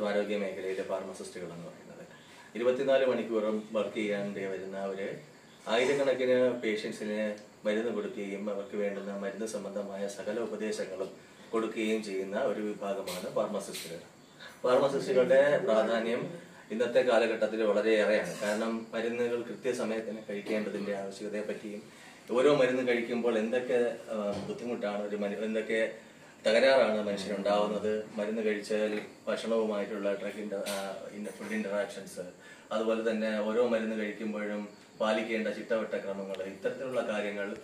പൊതുആരോഗ്യ മേഖലയിലെ ഫാർമസിസ്റ്റുകൾ എന്ന് പറയുന്നത് ഇരുപത്തിനാല് മണിക്കൂറും വർക്ക് ചെയ്യാൻ വരുന്നവര് ആയിരക്കണക്കിന് പേഷ്യൻസിന് മരുന്ന് കൊടുക്കുകയും അവർക്ക് വേണ്ടുന്ന മരുന്ന് സംബന്ധമായ സകല ഉപദേശങ്ങളും കൊടുക്കുകയും ചെയ്യുന്ന ഒരു വിഭാഗമാണ് ഫാർമസിസ്റ്റുകൾ ഫാർമസിസ്റ്റുകളുടെ പ്രാധാന്യം ഇന്നത്തെ കാലഘട്ടത്തിൽ വളരെയേറെയാണ് കാരണം മരുന്നുകൾ കൃത്യസമയത്തിന് കഴിക്കേണ്ടതിന്റെ ആവശ്യകതയെ പറ്റിയും ഓരോ മരുന്ന് കഴിക്കുമ്പോൾ എന്തൊക്കെ ആ, ബുദ്ധിമുട്ടാണ് ഒരു മരു എന്തൊക്കെ തകരാറാണ് മനുഷ്യനുണ്ടാവുന്നത് മരുന്ന് കഴിച്ചാൽ ഭക്ഷണവുമായിട്ടുള്ള ഡ്രഗ് ഫുഡ് ഇന്ററാക്ഷൻസ് അതുപോലെ തന്നെ ഓരോ മരുന്ന് കഴിക്കുമ്പോഴും പാലിക്കേണ്ട ചിട്ടവട്ട ക്രമങ്ങൾ ഇത്തരത്തിലുള്ള കാര്യങ്ങൾ